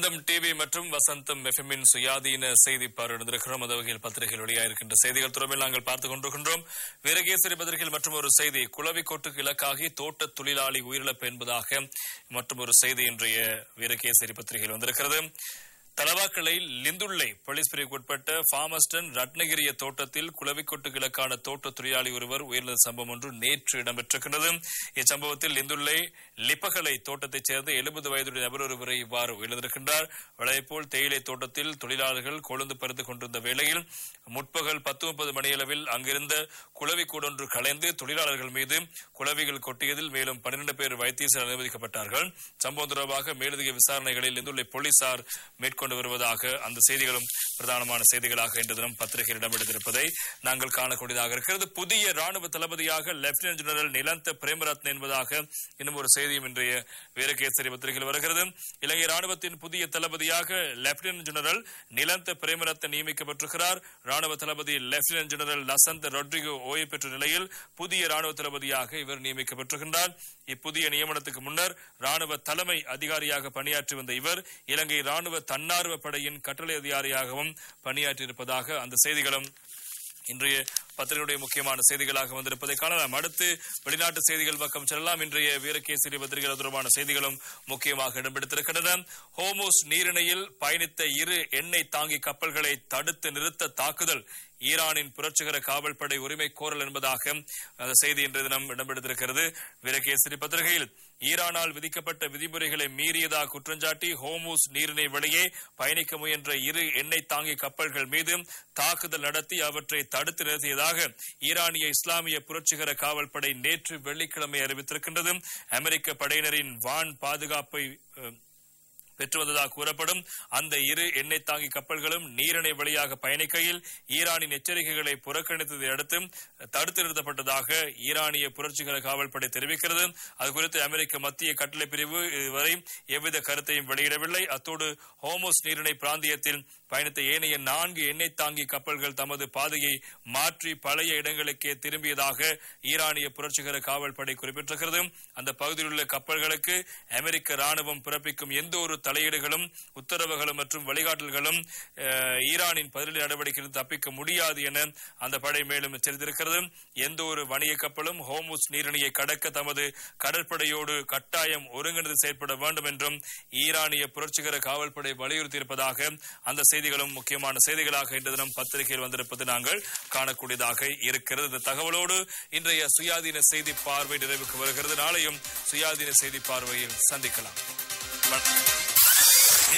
வசந்தம் TV மற்றும் வசந்தம் எஃப்எம்மின் சுயாதீன செய்தி பார்வையிடுகிறோம் அந்த வகையில் பத்திரிகையில் வெளியாயிருக்கின்ற செய்திகள் தொடர்பில் நாங்கள் பார்த்துக் கொண்டிருக்கின்றோம் வீரகேசரி பத்திரிகையில் மற்றும் ஒரு செய்தி குளவிக்கோட்டுக்கு இலக்காகி தோட்ட தொழிலாளி உயிரிழப்பு என்பதாக மற்றும் ஒரு செய்தி இன்றைய வீரகேசரி பத்திரிகையில் வந்திருக்கிறது தலவாக்கலை லிந்துள்ளை போலீஸ் பிரிவுக்கு உட்பட்ட ஃபார்மஸ்டன் ரத்னகிரிய தோட்டத்தில் குளவிக்கொட்டு கிழக்கான தோட்ட தொழிலாளி ஒருவர் உயிரிழந்த சம்பவம் ஒன்று நேற்று இடம்பெற்றிருக்கிறது இச்சம்பவத்தில் லிந்துள்ளை லிப்பகலை தோட்டத்தைச் சேர்ந்த எழுபது வயதுடைய நபர் ஒருவரை இவ்வாறு உயிரிழந்திருக்கின்றார் வளையப்போல் தேயிலை தோட்டத்தில் தொழிலாளர்கள் கொழுந்து பறித்துக் கொண்டிருந்த வேளையில் முற்பகல் பத்து முப்பது மணியளவில் அங்கிருந்த குளவி கூடொன்று கலைந்து தொழிலாளர்கள் மீது குளவிகள் கொட்டியதில் மேலும் பன்னிரண்டு பேர் வைத்தியசாலை அனுமதிக்கப்பட்டார்கள் சம்பவம் தொடர்பாக மேலதிக விசாரணைகளில் லிந்துள்ளை போலீசார் மேற்கொண்டு வருவதாக அந்த செய்திகளும் பிரதானமான செய்திகளாக இன்று தினம் பத்திரிகையில் இடம்பெடுத்திருப்பதை நாங்கள் காணக்கூடியதாக இருக்கிறது புதிய ராணுவ தளபதியாக லெப்டினன்ட் ஜெனரல் நிலந்த பிரேமரத்ன என்பதாக இன்னும் ஒரு செய்தியும் இன்றைய வீரகேசரி பத்திரிகையில் வருகிறது இலங்கை ராணுவத்தின் புதிய தளபதியாக லெப்டினன்ட் ஜெனரல் நிலந்த பிரேமரத்ன நியமிக்கப்பட்டிருக்கிறார் ராணுவ தளபதி லெப்டினன்ட் ஜெனரல் லசந்த் ரொட்ரிகோ ஓய்வு பெற்ற நிலையில் புதிய ராணுவ தளபதியாக இவர் நியமிக்கப்பட்டிருக்கின்றார் இப்புதிய நியமனத்துக்கு முன்னர் ராணுவ தலைமை அதிகாரியாக பணியாற்றி வந்த இவர் இலங்கை ராணுவ தன்னார்வ படையின் கட்டளை அதிகாரியாகவும் பணியாற்றியிருப்பதாக அந்த செய்திகளும் இன்றைய பத்திரிகையுடைய முக்கியமான செய்திகளாக வந்திருப்பதை காணலாம் அடுத்து வெளிநாட்டு செய்திகள் பக்கம் செல்லலாம் இன்றைய வீரகேசரி பத்திரிகை தொடர்பான செய்திகளும் முக்கியமாக இடம்பெடுத்திருக்கின்றன ஹோமோஸ் நீரிணையில் பயணித்த இரு எண்ணெய் தாங்கி கப்பல்களை தடுத்து நிறுத்த தாக்குதல் ஈரானின் புரட்சிகர காவல்படை உரிமை கோரல் என்பதாக அந்த செய்தி இன்றைய தினம் இடம்பெடுத்திருக்கிறது வீரகேசரி பத்திரிகையில் ஈரானால் விதிக்கப்பட்ட விதிமுறைகளை மீறியதாக குற்றஞ்சாட்டி ஹோமூஸ் நீரிணை வழியே பயணிக்க முயன்ற இரு எண்ணெய் தாங்கி கப்பல்கள் மீது தாக்குதல் நடத்தி அவற்றை தடுத்து நிறுத்தியதாக ஈரானிய இஸ்லாமிய புரட்சிகர காவல்படை நேற்று வெள்ளிக்கிழமை அறிவித்திருக்கின்றது அமெரிக்க படையினரின் வான் பாதுகாப்பை அஹ், பெற்று வந்ததாக கூறப்படும் அந்த இரு எண்ணெய் தாங்கி கப்பல்களும் நீரிணை வழியாக பயணிக்கையில் ஈரானின் எச்சரிக்கைகளை புறக்கணித்ததை அடுத்து தடுத்து நிறுத்தப்பட்டதாக ஈரானிய புரட்சிகர காவல்படை தெரிவிக்கிறது அது குறித்து அமெரிக்க மத்திய கட்டளை பிரிவு இதுவரை எவ்வித கருத்தையும் வெளியிடவில்லை அத்தோடு ஹோமோஸ் நீரிணை பிராந்தியத்தில் பயணித்த ஏனைய நான்கு எண்ணெய் தாங்கி கப்பல்கள் தமது பாதையை மாற்றி பழைய இடங்களுக்கே திரும்பியதாக ஈரானிய புரட்சிகர காவல்படை குறிப்பிட்டிருக்கிறது அந்த பகுதியில் உள்ள கப்பல்களுக்கு அமெரிக்க ராணுவம் பிறப்பிக்கும் எந்த ஒரு தலையீடுகளும் உத்தரவுகளும் மற்றும் வழிகாட்டல்களும் அஹ், ஈரானின் பதிலடி நடவடிக்கையில் தப்பிக்க முடியாது என அந்த படை மேலும் எச்சரித்திருக்கிறது எந்த ஒரு வணிக கப்பலும் ஹோமுஸ் நீரிணையை கடக்க தமது கடற்படையோடு கட்டாயம் ஒருங்கிணைந்து செயற்பட வேண்டும் என்றும் ஈரானிய புரட்சிகர காவல்படை வலியுறுத்தியிருப்பதாக அந்த செய்திகளும் முக்கியமான செய்திகளாக இன்று தினம் பத்திரிகையில் வந்திருப்பது நாங்கள் காணக்கூடியதாக இருக்கிறது இந்த தகவலோடு இன்றைய சுயாதீன செய்தி பார்வை நிறைவுக்கு வருகிறது நாளையும் சுயாதீன செய்தி பார்வையில் சந்திக்கலாம்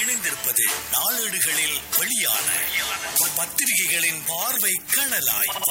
இணைந்திருப்பது நாளேடுகளில் வெளியான பத்திரிகைகளின் பார்வை கணலாய்